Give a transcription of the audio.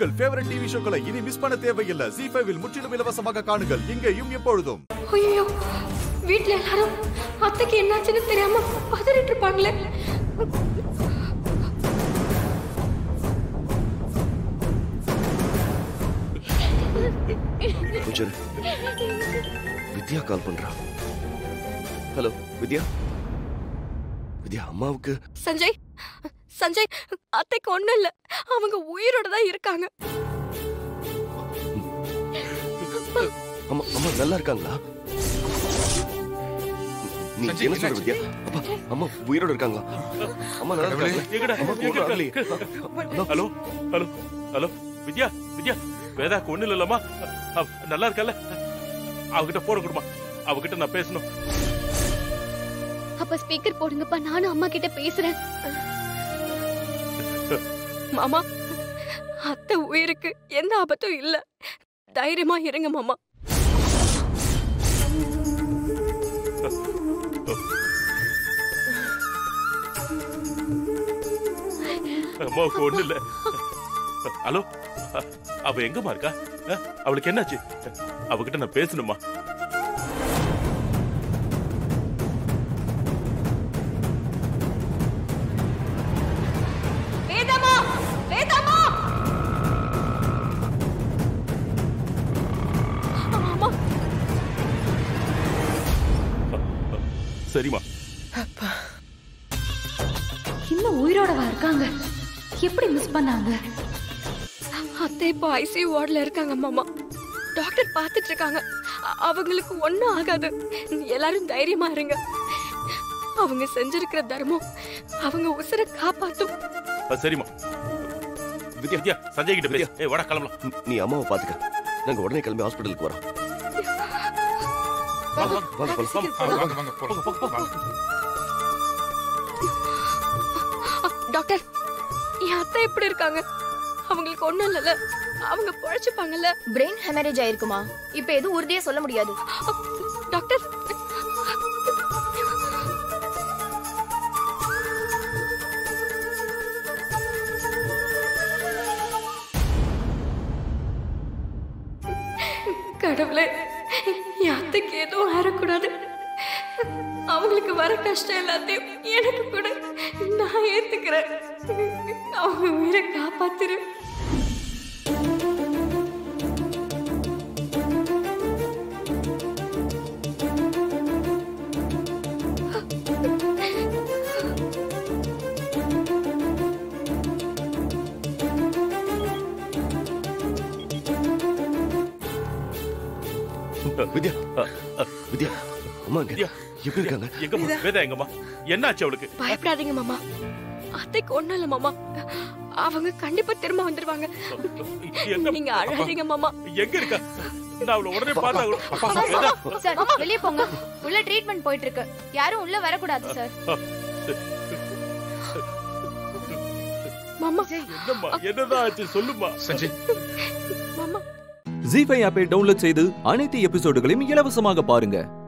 உங்கள் favourite TV ஷோக்களை இனி miss பண்ண தேவையில்லை ஜி ஃபைவில் முற்றிலும் இலவசமாக காணுங்கள் இங்கேயும் எப்பொழுதும் ஐயோ வீட்ல எல்லாரும் அத்தைக்கு என்னாச்சுன்னு தெரியாம பதறிட்டு இருப்பாங்களே பூஜர் வித்யா கால் பண்றா ஹலோ வித்யா வித்யா அம்மாவுக்கு சஞ்சய் சஞ்சய் அத்தைக்கு ஒண்ணும் இல்ல அவங்க உயிரோட தான் இருக்காங்க அம்மா அம்மா நல்லா இருக்காங்களா நீ சஞ்சய், என்ன சொல்ற வித்யா அப்பா அம்மா உயிரோட இருக்காங்களா அம்மா நல்லா இருக்காங்களா எங்கடா அம்மா எங்க ஒண்ணும் ஆகலையே. Hello hello hello Vidya Vidya வேதாக்கு ஒண்ணு இல்லல்லம்மா அவ நல்லா இருக்கல அவகிட்ட போன கொடுமா அவகிட்ட நான் பேசணும் அப்ப ஸ்பீக்கர் போடுங்கப்பா நானும் அம்மா கிட்ட பேசுறேன் மாமா அத்தை உயிருக்கு எந்த ஆபத்தும் இல்ல தைரியமா இருங்க மாமா அம்மாவுக்கு ஒண்ணு இல்ல ஹலோ அவ எங்கம்மா இருக்கா அஹ், அவளுக்கு என்னாச்சு அவகிட்ட நான் பேசணுமா வேதாமா வேதாமா ஆமா சரிம்மா இன்னும் உயிரோடவா இருக்காங்க எப்படி மிஸ் பண்ணாங்க அத்தை இப்போ ஐசியூ வார்டில் இருக்காங்க மாமா டாக்டர் பார்த்துட்டு இருக்காங்க அ- அவங்களுக்கு ஒன்றும் ஆகாது எல்லாரும் தைரியமா இருங்க அவங்க செஞ்சிருக்கிற தர்மம் அவங்க உசுரை காப்பாத்தும் அஹ், சரிம்மா வித்யா வித்யா சஞ்சய் கிட்ட பேச ஏய் வாடா கிளம்பலாம் நீ அம்மாவை பாத்துக்க நாங்க உடனே கிளம்பி ஹாஸ்பிட்டலுக்கு வரோம் வாங்க வாங்க போலாம் வாங்க வாங்க வாங்க போலாம் வாங்க. அ, டாக்டர் என் அத்தை எப்படி இருக்காங்க அவங்களுக்கு ஒன்றும் இல்லைல்ல அவங்க பொழைச்சுப்பாங்கல்ல பிரெயின் ஹெமரேஜ் ஆயிருக்குமா இப்ப எதுவும் உறுதியா சொல்ல முடியாது அ, டாக்டர் கடவுளே என் அத்தைக்கு எதுவும் ஆறக்கூடாது அவங்களுக்கு வர கஷ்டம் எல்லாத்தையும் எனக்கு கூட நான் ஏத்துக்கிறேன் அவங்க உயிரை காப்பாத்திரு வித்யா வித்யா அம்மா எங்க வித்யா எப்படி இருக்காங்க எங்கம்மா வேதா எங்கம்மா என்னாச்சு அவளுக்கு பயப்படாதீங்க மாமா அத்தைக்கு ஒண்ணும் இல்ல மாமா அவங்க கண்டிப்பா திரும்ப வந்துருவாங்க எங்க நீங்க அழாதீங்க மாமா எங்க இருக்கா நான் அவளை உடனே பார்த்தா வேதா சார் வெளியே போங்க உள்ள ட்ரீட்மெண்ட் போயிட்டு இருக்கு யாரும் உள்ள வரக்கூடாது சார் மாமா என்னம்மா என்னதான் ஆச்சு சொல்லுமா சஞ்சய் மாமா ஜி ஃபைவ் ஆப்பை டவுன்லோட் செய்து அனைத்து எபிசோடுகளையும் இலவசமாக பாருங்க